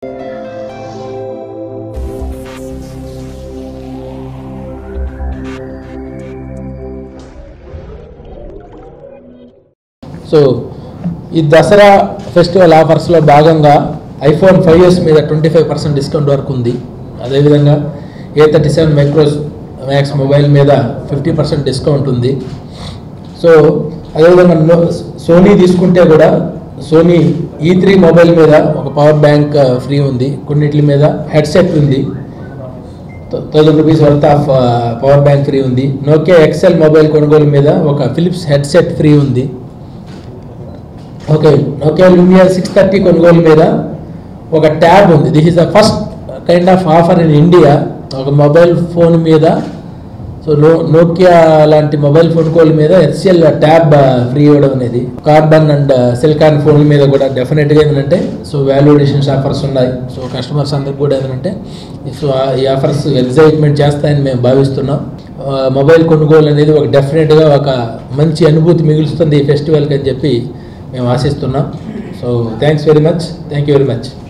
so ఈ Dasara festival ఆఫర్స్లో భాగంగా ఐఫోన్ ఫైవ్ ఇయర్స్ మీద ట్వంటీ ఫైవ్ పర్సెంట్ డిస్కౌంట్ వరకు ఉంది అదేవిధంగా A thirty seven Micromax mobile మీద ఫిఫ్టీ పర్సెంట్ డిస్కౌంట్ ఉంది సో అదేవిధంగా నో- సోనీ తీసుకుంటే కూడా సోనీ ఈ త్రీ మొబైల్ మీద ఒక పవర్ బ్యాంక్ ఫ్రీ ఉంది కొన్నిటి మీద హెడ్సెట్ ఉంది thousand rupees worth of power bank free ఉంది నోకియా ఎక్సెల్ మొబైల్ కొనుగోలు మీద ఒక ఫిలిప్స్ హెడ్సెట్ ఫ్రీ ఉంది okay Nokia Lumia six thirty కొనుగోలు మీద ఒక ట్యాబ్ ఉంది this is the first kind of offer in India ఒక మొబైల్ ఫోన్ మీద సో నో నోకియా లాంటి మొబైల్ ఫోన్ కోల్ మీద హెచ్సిఎల్ ట్యాబ్ ఫ్రీ ఇవ్వడం అనేది కార్బన్ అండ్ సిలికాన్ ఫోన్ల మీద కూడా డెఫినెట్గా ఏంటంటే సో వాల్యుడేషన్స్ ఆఫర్స్ ఉన్నాయి సో కస్టమర్స్ అందరికి కూడా ఏంటంటే సో ఆ- ఈ ఆఫర్స్ ఎగ్జైట్మెంట్ చేస్తాయని మేము భావిస్తున్నాం ఆ, మొబైల్ కొనుగోలు అనేది ఒక డెఫినెట్గా ఒక మంచి అనుభూతి మిగులుస్తుంది ఈ ఫెస్టివల్కి అని చెప్పి మేము ఆశిస్తున్నాం so thanks very much thank you very much